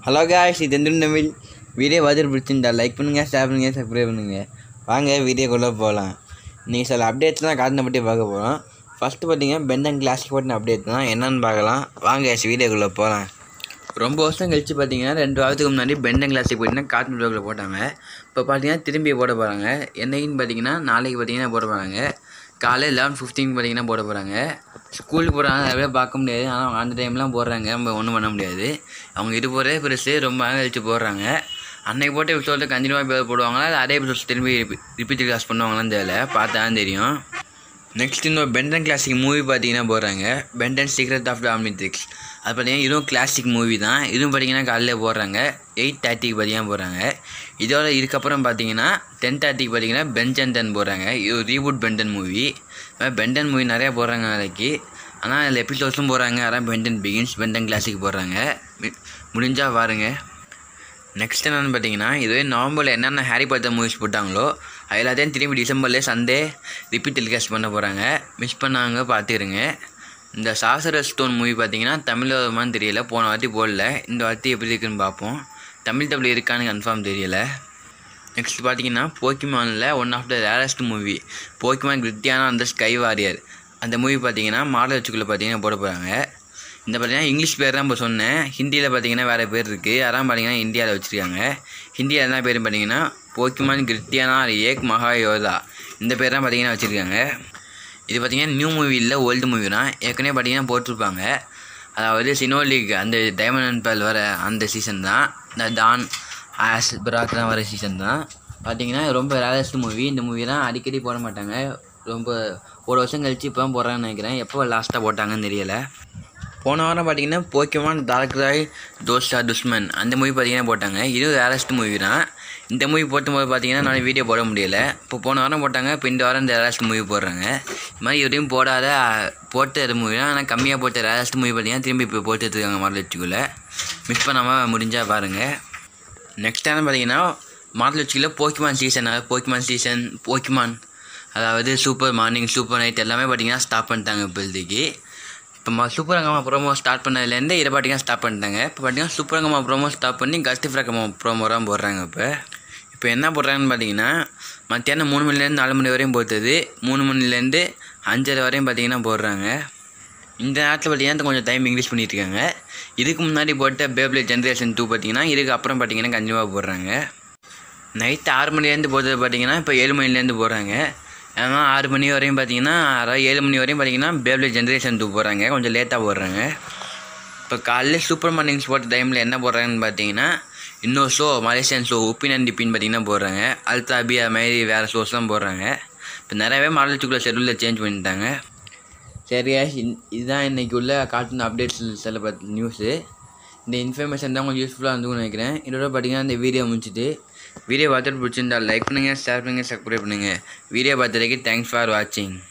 hello guys இது எந்த Tamil video பார்த்துட்டு பிடிச்சிருந்தா லைக் பண்ணுங்கள் ஷேர் பண்ணுங்கள் சப்ஸ்கிரைப் பண்ணுங்கள் வாங்க வீடியோக்குள்ளே போகலாம் நீங்கள் சில அப்டேட்ஸ் தான் காட்டின பற்றி பார்க்க போகிறோம் ஃபஸ்ட்டு பார்த்தீங்கன்னா பெண்டன் கிளாசிக் பட்டின அப்டேட் தான் என்னன்னு பார்க்கலாம் வாங்க வீடியோக்குள்ளே போகலாம் ரொம்ப வருஷம் கழிச்சு பார்த்தீங்கன்னா ரெண்டு வாரத்துக்கு முன்னாடி பெண்டன் கிளாசிக் பார்த்தீங்கன்னா கார்ட்டூன் ப்ளோக்கில் போட்டாங்க இப்போ பார்த்தீங்கன்னா திரும்பி போட போகிறாங்க என்னைக்குன்னு பார்த்தீங்கன்னா நாளைக்கு பார்த்தீங்கன்னா போட போகிறாங்க காலையில் லெவன் ஃபிஃப்டீன் பார்த்தீங்கன்னா போட போகிறாங்க ஸ்கூலுக்கு போகிறாங்க நிறைய பேர் பார்க்க முடியாது ஆனால் அவங்க அந்த டைம்லாம் போடுறாங்க நம்ம ஒன்றும் பண்ண முடியாது அவங்க இது போகிறதே பெருசு ரொம்ப நாள் கழிச்சு போடுறாங்க அன்னைக்கு போட்ட எபிசோடில் கண்டினியூவாக போடுவாங்களா இல்லை அதே எபிசோட்ஸ் திரும்பி ரிப்பீட் கிளாஸ் பண்ணுவாங்களான்னு தெரியல பார்த்தா தான் தெரியும் நெக்ஸ்ட் இன்னொரு பெண்டன் கிளாசிக் மூவி பார்த்தீங்கன்னா போடுறாங்க Ben Ten secret of the Omnitrix அது பார்த்தீங்கன்னா இதுவும் கிளாசிக் மூவி தான் இதுவும் பார்த்தீங்கன்னா காலையில் போடுறாங்க எயிட் தேர்ட்டிக்கு பார்த்தீங்கன்னா போடுறாங்க இதோட இதுக்கப்புறம் பார்த்தீங்கன்னா டென் தேர்ட்டிக்கு பார்த்தீங்கன்னா பென்டன் டென் போடுறாங்க இது reboot Ben Ten movie Ben Ten movie நிறையா போடுறாங்க நாளைக்கு ஆனால் அதில் எபிசோட்ஸும் போடுறாங்க அதான் பெண்டன் பிகின்ஸ் பெண்டன் கிளாசிக் போடுறாங்க முடிஞ்சால் பாருங்கள் நெக்ஸ்ட் என்னென்னு பார்த்தீங்கன்னா இதுவே நவம்பரில் என்னென்ன ஹாரி பாட்டர் மூவிஸ் போட்டாங்களோ அது எல்லாத்தையும் திரும்பி டிசம்பர்லேயே சண்டே ரிப்பீட் டெலிகாஸ்ட் பண்ண போகிறாங்க மிஸ் பண்ணாங்க பார்த்துருங்க இந்த சாசர ஸ்டோன் மூவி பார்த்தீங்கன்னா தமிழில் வருமானு தெரியல போன வாட்டி போடல இந்த வாட்டி எப்படி இருக்குன்னு பார்ப்போம் தமிழ் டபுள் இருக்கான்னு கன்ஃபார்ம் தெரியல நெக்ஸ்ட் பார்த்தீங்கன்னா போக்கிமானில் one of the rarest movie Pokemon கிரிட்டியானா அந்த ஸ்கை வாரியர் அந்த மூவி பார்த்தீங்கன்னா மாடல் வச்சுக்குள்ளே பார்த்தீங்கன்னா போட போகிறாங்க இந்த பார்த்தீங்கன்னா இங்கிலீஷ் பேர் தான் இப்போ சொன்னேன் ஹிந்தியில் பார்த்தீங்கன்னா வேறு பேர் இருக்குது அதான் பார்த்தீங்கன்னா இந்தியாவில் வச்சுருக்காங்க ஹிந்தியில் என்ன பேர் பார்த்தீங்கன்னா போக்கிமான் கிரிட்டியானா ஏக் மகா யோதா இந்த பேர் தான் பார்த்தீங்கன்னா வச்சுருக்காங்க இது பார்த்தீங்கன்னா நியூ மூவி இல்லை ஓல்டு மூவி தான் ஏற்கனவே பார்த்தீங்கன்னா போட்டிருப்பாங்க அதாவது சினோலிக் அந்த டைமண்ட் அண்ட் பேல் வர அந்த சீசன் தான் இந்த டான் ஆஸ் பிராக் தான் வர சீசன் தான் பார்த்தீங்கன்னா ரொம்ப ரேரஸ்ட் மூவி இந்த மூவி தான் அடிக்கடி போட மாட்டாங்க ரொம்ப ஒரு வருஷம் கழிச்சு இப்போ தான் போடுறாங்கன்னு நினைக்கிறேன் எப்போ லாஸ்ட்டாக போட்டாங்கன்னு தெரியலை போன வாரம் பார்த்தீங்கன்னா போக்கிமான் டார்க் ராய் தோஸ்டா துஷ்மன் அந்த மூவி பார்த்தீங்கன்னா போட்டாங்க இதுவும் ரேரஸ்ட் மூவி தான் இந்த மூவி போட்டும்போது பார்த்தீங்கன்னா நான் வீடியோ போட முடியல இப்போ போன வாரம் போட்டாங்க இப்போ இந்த வாரம் இந்த ரேரஸ்ட் மூவி போடுறாங்க இது மாதிரி எதையும் போடாத போட்ட இது மூவி தான் ஆனால் கம்மியாக போட்ட ரேரஸ்ட் மூவி பார்த்தீங்கன்னா திரும்பி இப்போ போட்டு எடுத்துருக்காங்க மாடல் வச்சுக்குள்ளே மிஸ் பண்ணாமல் முடிஞ்சால் பாருங்கள் நெக்ஸ்ட் டைம் பார்த்தீங்கன்னா மாடல் வச்சுக்கல போக்கிமான் சீசன் அதாவது போக்கிமான் சீசன் போக்கிமான் அதாவது சூப்பர் மார்னிங் சூப்பர் நைட் எல்லாமே பார்த்தீங்கன்னா ஸ்டாப் பண்ணிட்டாங்க இப்போதைக்கு இப்போ மா சூப்பர் அங்கம்மா ப்ரோமோ ஸ்டார்ட் பண்ணதுலேருந்து இதை பார்த்தீங்கன்னா ஸ்டாப் பண்ணிட்டாங்க இப்போ பார்த்தீங்கன்னா சூப்பர் அங்கம்மா ப்ரோமோ ஸ்டாப் பண்ணி கஸ்டி ஃப்ராக்கம்மா ப்ரோமோ தான் போடுறாங்க இப்போ இப்போ என்ன போடுறாங்கன்னு பார்த்தீங்கன்னா மத்தியானம் மூணு மணிலேருந்து நாலு மணி வரையும் போட்டது மூணு மணிலேருந்து அஞ்சரை வரையும் பார்த்தீங்கன்னா போடுறாங்க இந்த நேரத்தில் பார்த்தீங்கன்னா கொஞ்சம் டைம் இங்கிலீஷ் பண்ணிட்டு இருக்காங்க இதுக்கு முன்னாடி போட்ட பேப்ளே ஜென்ரேஷன் டூ பார்த்தீங்கன்னா இதுக்கு அப்புறம் பார்த்தீங்கன்னா கண்டிப்பாக போடுறாங்க நைட்டு ஆறு மணிலேருந்து போடுறது பார்த்தீங்கன்னா இப்போ ஏழு மணிலேருந்து போடுறாங்க ஏன்னா ஆறு மணி வரையும் பார்த்தீங்கன்னா அதாவது ஏழு மணி வரையும் பார்த்தீங்கன்னா பேப்ளே ஜென்ரேஷன் டூ போடுறாங்க கொஞ்சம் லேட்டாக போடுறாங்க இப்போ காலைல சூப்பர் மார்னிங் ஸ்போர்ட் டைமில் என்ன போடுறாங்கன்னு பார்த்தீங்கன்னா இன்னொரு show Malaysian show Upin and டிப்பின்னு பார்த்தீங்கன்னா போடுறாங்க அல்தா அபி அது மாதிரி வேறு ஷோஸ்லாம் போடுறாங்க இப்போ நிறையவே மாடல் சுக்குள்ள ஷெடியூலில் சேஞ்ச் பண்ணிட்டாங்க சரியா இதுதான் இன்றைக்கி உள்ள கார்ட்டூன் அப்டேட்ஸ் சில பற்றி நியூஸு இந்த இன்ஃபர்மேஷன் தான் கொஞ்சம் யூஸ்ஃபுல்லாக இருந்துன்னு நினைக்கிறேன் இதோட பார்த்தீங்கன்னா இந்த வீடியோ முடிச்சுட்டு வீடியோ பார்த்துட்டு பிடிச்சிருந்தா லைக் பண்ணுங்கள் ஷேர் பண்ணுங்கள் சப்ஸ்கிரைப் பண்ணுங்கள் வீடியோ பார்த்ததுக்கு தேங்க்ஸ் ஃபார் வாட்சிங்